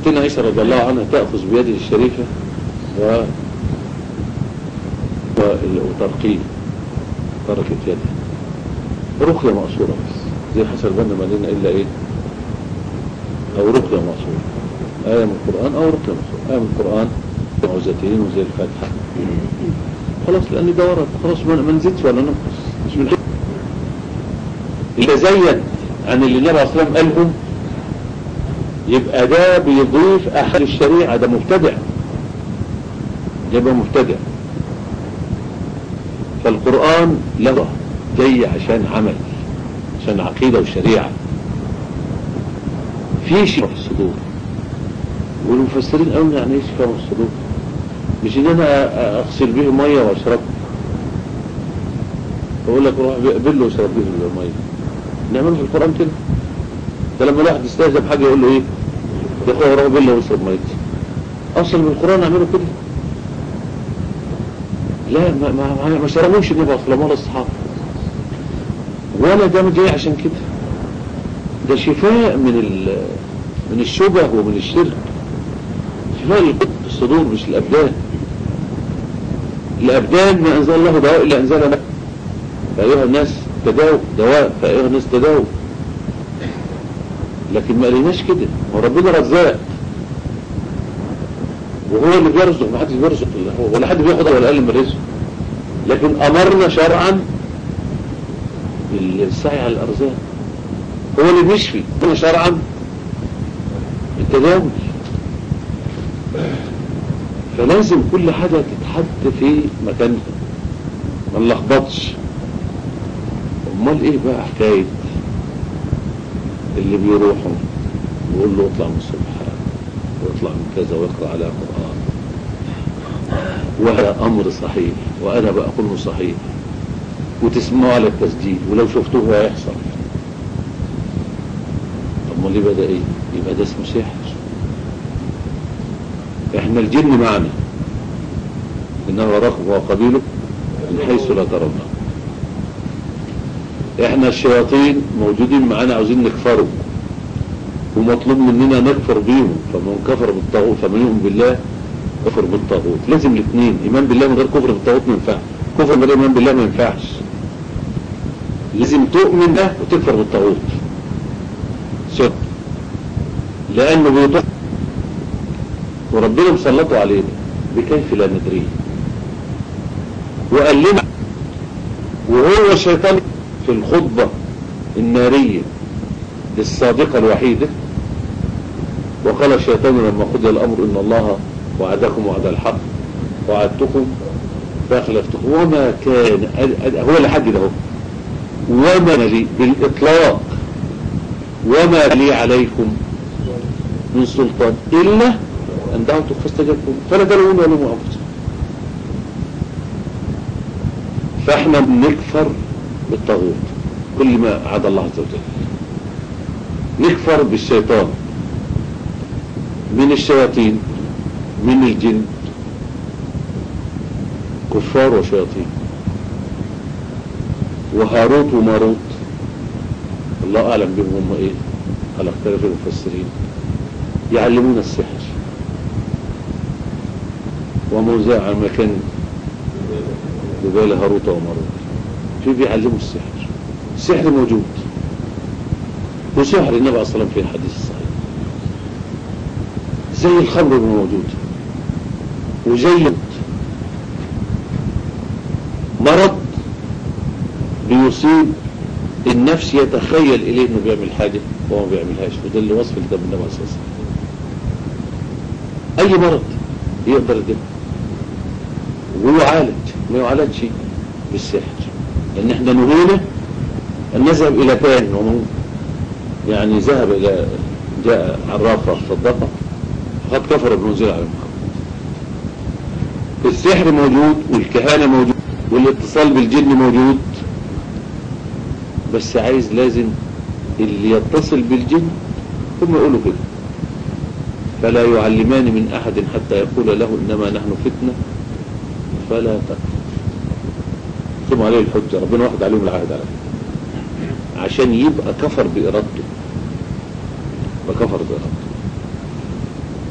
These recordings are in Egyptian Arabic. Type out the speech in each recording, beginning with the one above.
ستنا عائشة رضي الله عنها تأخذ بيده الشريفة و وترقيه تركت يدها رقية مقصورة بس زي حسن البنا ما لنا إلا إيه أو رقية مقصورة آية من القرآن أو رقية مقصورة آية من القرآن معوذتين وزي الفاتحة خلاص لأن ده ورد خلاص ما ما نزيدش ولا ننقص مش من اللي زيد عن اللي النبي عليه الصلاة والسلام قالهم يبقى ده بيضيف أحد الشريعة ده مبتدع يبقى مبتدع فالقرآن له جاي عشان عمل عشان عقيدة وشريعة في شفاء في الصدور والمفسرين قالوا يعني ايه شفاء في الصدور مش ان انا اغسل به ميه واشرب اقول لك روح بله واشرب به الميه نعمله في القرآن كده ده لما الواحد يستهزأ بحاجة يقول له ايه يا اخويا روح بله واشرب ميتي اصلا بالقرآن اعمله كده لا ما ما ما شربوش النبي صلى الله عليه الصحابه ولا ده جاي عشان كده ده شفاء من ال من الشبه ومن الشرك شفاء الصدور مش الابدان الابدان ما انزل الله دواء الا انزل له فايها الناس تداووا دواء فايها الناس تداووا لكن ما قالناش كده هو ربنا رزاق وهو اللي بيرزق ما حدش بيرزق الا هو ولا حد بياخد ولا اقل من رزقه لكن امرنا شرعا بالسعي على الارزاق هو اللي بيشفي امرنا شرعا بالتداول فلازم كل حاجة تتحط في مكانها ما نلخبطش امال ايه بقى حكاية اللي بيروحوا يقول له اطلع من الصبح واطلع من كذا واقرأ على قرآن وهذا أمر صحيح وأنا بقوله صحيح وتسمعوا على التسجيل ولو شفتوه هيحصل طب ما ليه بدأ ايه يبقى ده اسمه سحر احنا الجن معنا انه وراكم وقبيله من حيث لا ترونه احنا الشياطين موجودين معانا عاوزين نكفروا ومطلوب مننا نكفر بيهم فمن كفر بالطاغوت فمن يؤمن بالله كفر بالطاغوت لازم الاثنين ايمان بالله من غير كفر بالطاغوت ما ينفعش كفر من غير ايمان بالله ما ينفعش لازم تؤمن ده وتكفر بالطاغوت شك لانه بيطلع وربنا مسلطه علينا بكيف لا ندريه وقال لنا وهو الشيطان في الخطبة النارية الصادقة الوحيدة وقال الشيطان لما قضي الأمر إن الله وعدكم وعد الحق وعدتكم فأخلفتكم وما كان هو اللي حدد اهو وما لي بالإطلاق وما لي عليكم من سلطان إلا أن دعوتم فاستجبتم فلا تلومون ولوموا أنفسكم فاحنا بنكفر بالطاغوت كل ما عدا الله عز وجل نكفر بالشيطان من الشياطين من الجن كفار وشياطين وهاروت وماروت الله أعلم بهم هم إيه على اختلاف المفسرين يعلمون السحر وموزع مكان جبال هاروت وماروت في بيعلموا السحر السحر موجود وسحر النبي صلى الله عليه وسلم في الحديث الصحيح زي الخمر موجود وزي مرض بيصيب النفس يتخيل إليه انه بيعمل حاجة وهو ما بيعملهاش وده اللي وصف الكتاب النبي صلى الله عليه وسلم أي مرض يقدر يجيبه ويعالج ما يعالجش بالسحر لأن احنا نهينا أن نذهب إلى كاهن ومن يعني ذهب إلى جاء عرافة صدقه فقد كفر بمنزل على المحمد السحر موجود والكهانة موجود والاتصال بالجن موجود بس عايز لازم اللي يتصل بالجن هم يقولوا كده فلا يعلمان من أحد حتى يقول له إنما نحن فتنة فلا تكفر ثم عليه الحجة ربنا واخد عليهم العهد على عشان يبقى كفر بإرادته يبقى كفر بإرادته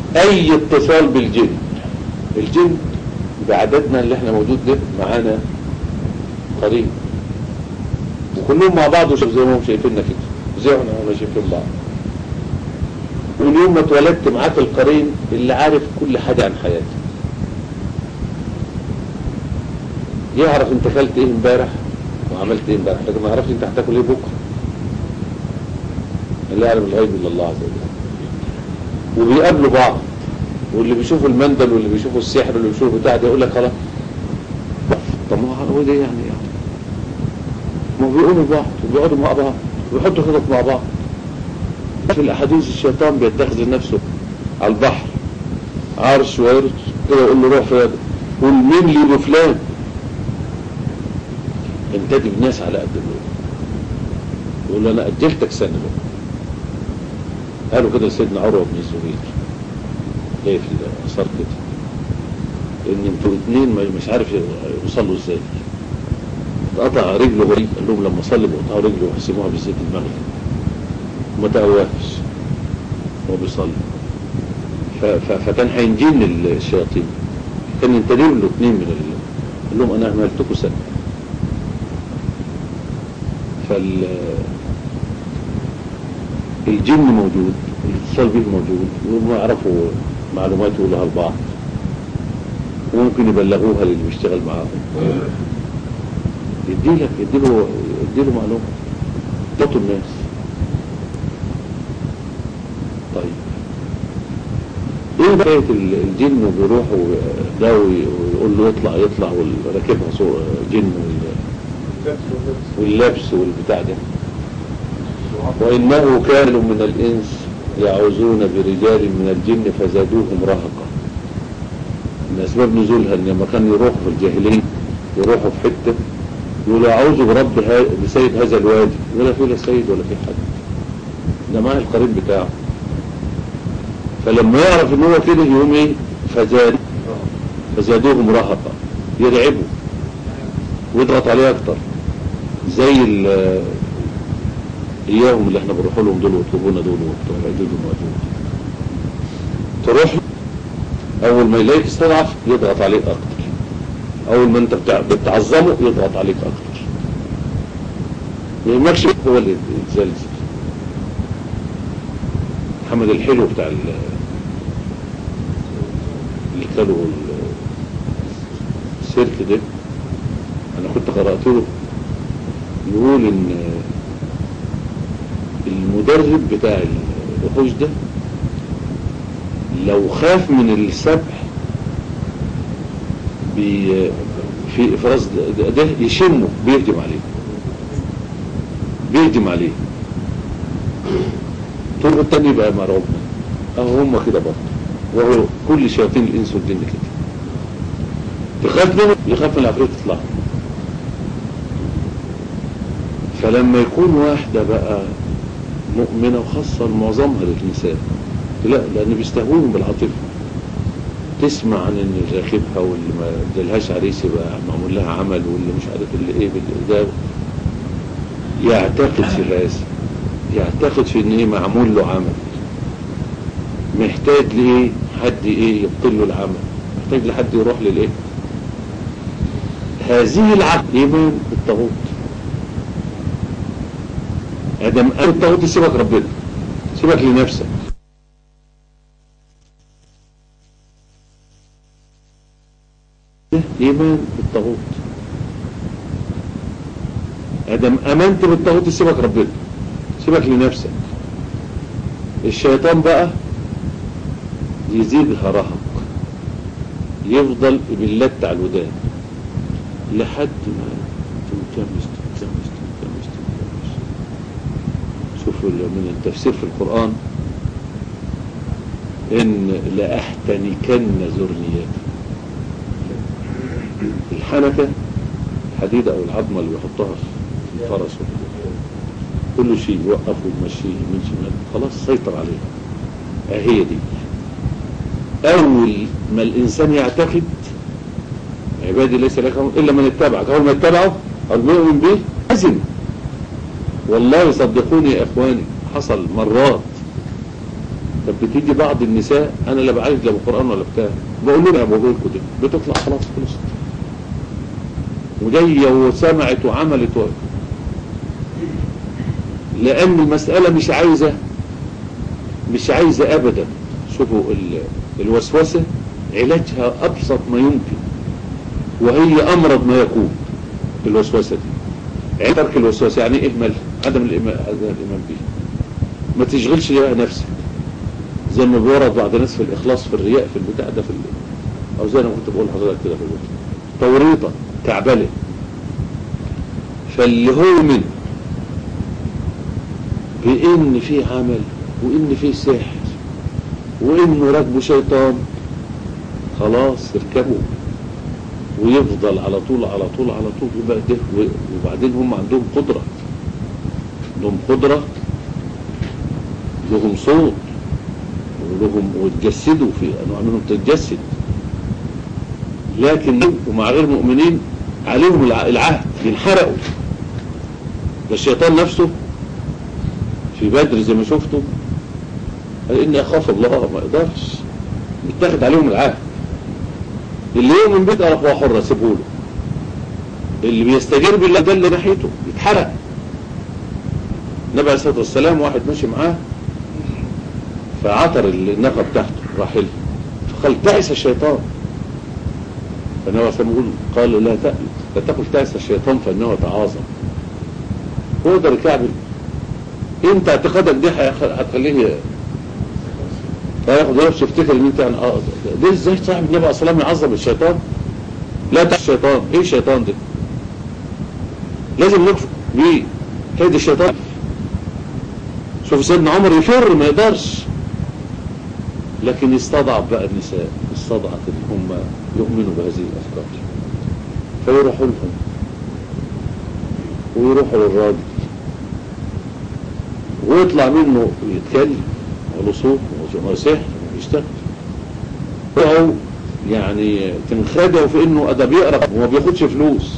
اي اتصال بالجن الجن بعددنا اللي احنا موجود ده معانا قريب وكلهم مع بعض وشوف زي ما هم شايفيننا كده زي ما احنا شايفين بعض واليوم ما اتولدت معاك القرين اللي عارف كل حاجة عن حياتك يعرف انت اكلت ايه امبارح وعملت ايه امبارح لكن ما يعرفش انت هتاكل ايه بكره اللي يعلم الغيب الا الله عز وجل وبيقابلوا بعض واللي بيشوفوا المندل واللي بيشوفوا السحر واللي بيشوفوا بتاع ده يقول لك خلاص طب ما هو ده يعني يعني ما بيقوموا بعض وبيقعدوا مع بعض ويحطوا خطط مع بعض في الاحاديث الشيطان بيتخذ لنفسه على البحر عرش ويرش كده يقول له روح فين قول مين لي بفلان انتدب ناس على قد دول يقول له انا اجلتك سنه بقى قالوا كده لسيدنا عروه بن الزبير جاي في الاثار كده ان انتوا الاثنين مش عارف يوصلوا ازاي قطع رجله غريب قال لهم لما صلي بقطعوا رجله وحسموها بالزيت المغلي وما تقواش وهو بيصلي فكان هينجن الشياطين كان ينتدب له اثنين من ال... قال لهم انا عملتكم سنه فال الجن موجود الاتصال به موجود وهم يعرفوا معلومات يقولها لبعض وممكن يبلغوها للي بيشتغل معاهم يديلك يديله يديله معلومة تطوا الناس طيب ايه بقية الجن وبيروحوا ده ويقول له يطلع يطلع وراكبها جن واللبس والبتاع ده وإنه كانوا من الإنس يعوزون برجال من الجن فزادوهم رهقا من أسباب نزولها إن لما كانوا يروحوا في الجاهلين يروحوا في حتة يقولوا أعوذ برب ها... بسيد هذا الوادي ولا في لا سيد ولا في حد ده معاه القريب بتاعه فلما يعرف ان هو كده يقوم ايه فزاد فزادوهم رهقا يرعبوا ويضغط عليه اكتر زي اياهم اللي احنا بنروح لهم دول ويطلبونا دول وبتوع يجوز وماجوج تروح اول ما يلاقيك استضعف يضغط عليك اكتر اول ما انت بتاع بتعظمه يضغط عليك اكتر ما يهمكش هو اللي يتزلزل محمد الحلو بتاع اللي كانوا السيرك ده انا كنت قرأت له يقول ان المدرب بتاع الوحوش ده لو خاف من السبح بي في افراز ده, ده يشمه بيهجم عليه بيهجم عليه طول التاني يبقى مرعوب اهو هم كده برضه وهو كل شياطين الانس والجن كده تخاف منه يخاف من العفريت تطلع فلما يكون واحدة بقى مؤمنة وخاصة معظمها للنساء لا لأن بيستهونوا بالعاطفة تسمع عن ان راكبها واللي ما ادالهاش عريس يبقى معمول لها عمل واللي مش عارف اللي ايه بالإداء يعتقد في هذا يعتقد في ان ايه معمول له عمل محتاج لايه حد ايه يبطل له العمل محتاج لحد يروح للايه هذه العقل ايمان بالطاغوت ادم قال الطاغوت سيبك ربنا سيبك لنفسك ايمان بالطاغوت ادم امنت بالطاغوت سيبك ربنا سيبك لنفسك الشيطان بقى يزيدها رهق يفضل باللت على الودان لحد ما تنكمش تنكمش تنكمش تنكمش شوفوا من التفسير في القرآن ان لأحتنكن ذرنياتي الحنكة الحديدة او العظمة اللي بيحطها في الفرس كل شيء يوقفه ويمشيه من شمال خلاص سيطر عليه هي دي اول ما الانسان يعتقد عبادي ليس لك الا من اتبعك اول ما اتبعه او يؤمن به ازم والله صدقوني يا اخواني حصل مرات طب بتيجي بعض النساء انا لا بعالج لا بقران ولا بتاع بقول لهم يا بقول لكم دي بتطلع خلاص خلصت وجايه وسمعت وعملت و... لان المساله مش عايزه مش عايزه ابدا شوفوا ال... الوسوسه علاجها ابسط ما يمكن وهي امرض ما يكون الوسوسه دي يعني ترك الوسوسه يعني اهمل عدم الايمان عدم الايمان بيه ما تشغلش بقى نفسك زي ما بيورد بعض الناس في الإخلاص في الرياء في البتاع ده في ال... أو زي أنا كنت بقول لحضرتك كده في الوقت توريطة كعبلة فاللي هو من بإن في عمل وإن في سحر وإنه راكبه شيطان خلاص اركبوا ويفضل على طول على طول على طول يبقى ده وبعدين هم عندهم قدرة عندهم قدرة لهم صوت ولهم وتجسدوا في انواع منهم تتجسد لكن ومع غير مؤمنين عليهم العهد ينحرقوا ده الشيطان نفسه في بدر زي ما شفتوا قال اني اخاف الله ما يقدرش يتاخد عليهم العهد اللي يؤمن بيت اخوه حر سيبه له اللي بيستجير بالله ده اللي ناحيته يتحرق النبي عليه الصلاه والسلام واحد ماشي معاه فعطر الناقة بتاعته راحل فقال تعس الشيطان فالنبي عليه الصلاة والسلام قال لا تأل لا تقل تعس الشيطان فإنه يتعاظم هو ده الكعب انت اعتقادك دي هتخليه هياخد نفسه يفتكر ان انت يعني اه ده ازاي صاحب النبي عليه الصلاه والسلام يعظم الشيطان لا تعس الشيطان ايه الشيطان ده لازم نكفر بيه كيد الشيطان شوف سيدنا عمر يفر ما يقدرش لكن يستضعف بقى النساء استضعف ان هم يؤمنوا بهذه الافكار فيروحوا لهم ويروحوا للراجل ويطلع منه يتكلم وله صوت وسحر ويشتغل او يعني تنخدعوا في انه ده بيقرا وما بياخدش فلوس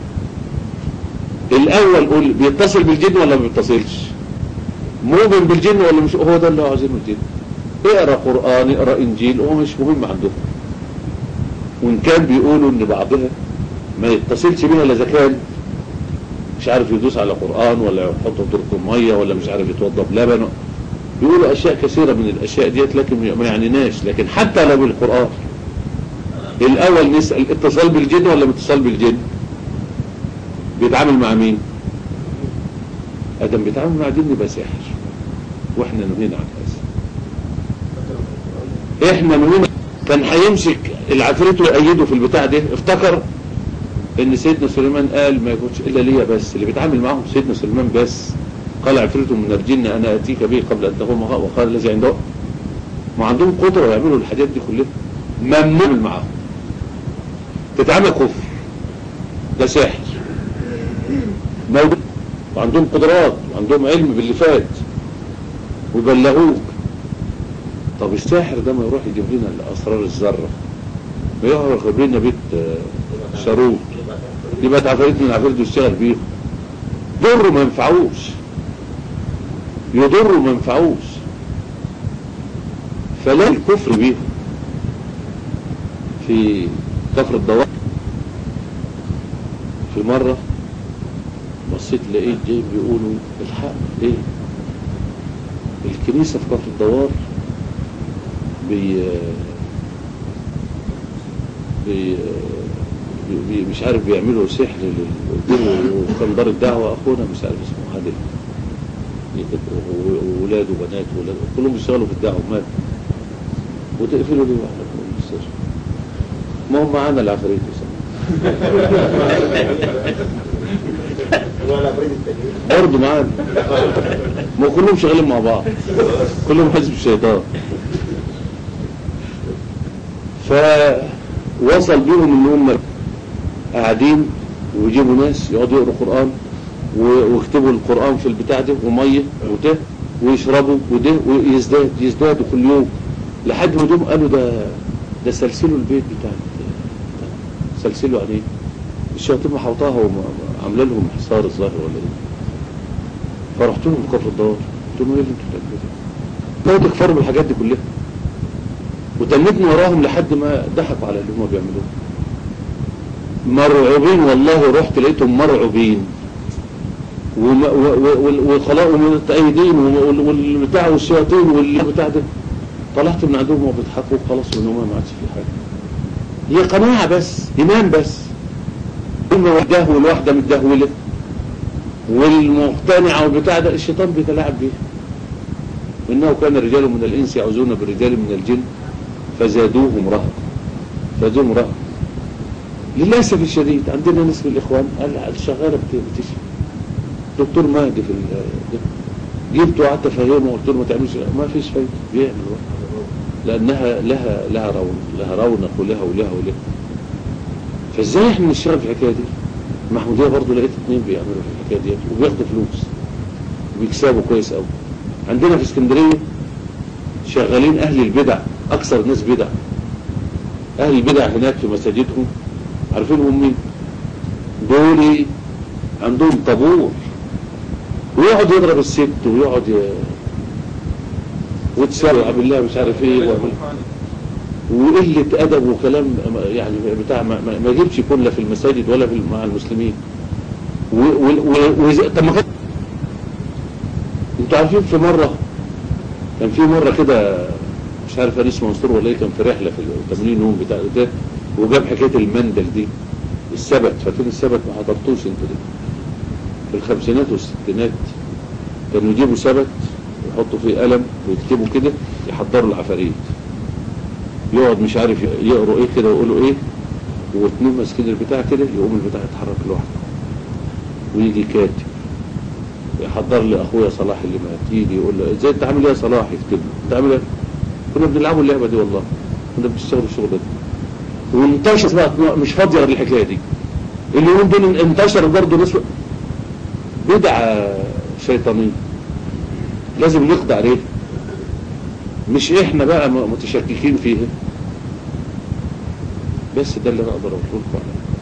الاول قول بيتصل بالجن ولا ما بيتصلش مؤمن بالجن ولا مش هو ده اللي عايزينه الجن اقرا قرآن اقرا انجيل هو مش مهم عندهم وان كان بيقولوا ان بعضها ما يتصلش بيها الا اذا كان مش عارف يدوس على قرآن ولا يحط طرق ميه ولا مش عارف يتوضى بلبن بيقولوا اشياء كثيرة من الاشياء ديت لكن ما يعنيناش لكن حتى لو بالقرآن الاول نسأل اتصال بالجن ولا اتصال بالجن بيتعامل مع مين ادم بيتعامل مع جن يبقى ساحر واحنا نهينا عن هذا احنا نهينا كان هيمسك العفريت ويأيده في البتاع ده افتكر ان سيدنا سليمان قال ما يكونش الا ليا بس اللي بيتعامل معاهم سيدنا سليمان بس قال عفريت من الجن انا اتيك به قبل ان تقوم وقال الذي عنده ما عندهم قدرة يعملوا الحاجات دي كلها ممنوع معاهم تتعامل كفر ده ساحر موجود وعندهم قدرات وعندهم علم باللي فات ويبلغوك طب الساحر ده ما يروح يجيب لنا اسرار الذره ما يروح يجيب لنا بيت شاروت يبقى عفاريت من عفاريت يشتغل بيهم ضروا ما ينفعوش يضروا ما ينفعوش فلا الكفر بيهم في كفر الدوار في مرة بصيت لقيت جاي بيقولوا الحق ايه الكنيسة في كفر الدوار بي بي بي مش عارف بيعملوا سحر وكان دار الدعوة اخونا مش عارف اسمه عادل وولاد وبنات وولاد كلهم بيشتغلوا في الدعوة مات وتقفلوا ليه واحنا في المستشفى ما هم معانا العفاريت برضه معانا ما كلهم شغالين مع بعض كلهم حزب الشيطان فوصل بيهم ان هم قاعدين ويجيبوا ناس يقعدوا يقروا قرآن ويكتبوا القرآن في البتاع ده ومية وده ويشربوا وده ويزداد يزدادوا كل يوم لحد ما دوم قالوا ده ده سلسلوا البيت بتاع سلسلوا عليه الشياطين محوطاها وعامله لهم حصار الظاهر ولا ايه فرحت لهم كفر الدار قلت لهم ايه اللي انتوا بتعملوا ده لو تكفروا بالحاجات دي كلها وتنتني وراهم لحد ما ضحكوا على اللي هم بيعملوه مرعوبين والله رحت لقيتهم مرعوبين وم- و- و- وخلاص ومتأيدين وال- والبتاع والشياطين والبتاع ده طلعت من عندهم وبيضحكوا وخلاص ان هم ما عادش في حاجه هي قناعه بس ايمان بس اما والدهو الواحده متدهوله والمقتنعه والبتاع ده الشيطان بيتلاعب بيه انه كان رجال من الانس يعوزون برجال من الجن فزادوهم رهقا فزادوهم رهقا للاسف الشديد عندنا ناس من الاخوان قال الشغاله بت- بتشفي دكتور مهدي في ال- ده. جبته وقعدت افهمه وقلت له ما تعملش ما فيش فايده بيعمل بقى. لانها لها لها رونق لها رونق ولها ولها ولها فازاي احنا نشتغل في الحكايه دي محموديه برضه لقيت اثنين بيعملوا في الحكايه دي وبياخدوا فلوس وبيكسبوا كويس قوي عندنا في اسكندريه شغالين اهل البدع اكثر ناس بدع اهل البدع هناك في مساجدهم عارفين هم مين دول عندهم طابور ويقعد يضرب الست ويقعد ي... وتسرع بالله مش عارف ايه ويعمل وقلة أدب وكلام يعني بتاع ما, ما ما يجبش يكون لا في المساجد ولا في مع المسلمين و و و وز- طب ما كان انتوا عارفين في مرة كان في مرة كده مش عارف أنيس منصور ولا ايه كان في رحلة في ال 80 يوم بتاع ده وجاب حكاية المندل دي السبت فاكرين السبت ما حضرتوش انتوا دي في الخمسينات والستينات كانوا يجيبوا سبت يحطوا فيه قلم ويكتبوا كده يحضروا العفاريت يقعد مش عارف يقروا ايه كده ويقولوا ايه واتنين ماسكين البتاع كده يقوم البتاع يتحرك لوحده ويجي كاتب يحضر لي اخويا صلاح اللي مات يجي يقول له ازاي انت عامل ايه يا صلاح يكتب له انت عامل ايه كنا بنلعبوا اللعبه دي والله كنا بنشتغل الشغل ده وانتشر بقى مش فاضيه غير الحكايه دي اليومين دول انتشر برضه ناس بدعه شيطانيه لازم نقضي عليه مش احنا بقى م- متشككين فيها بس ده اللي انا اقدر اقوله لكم عليه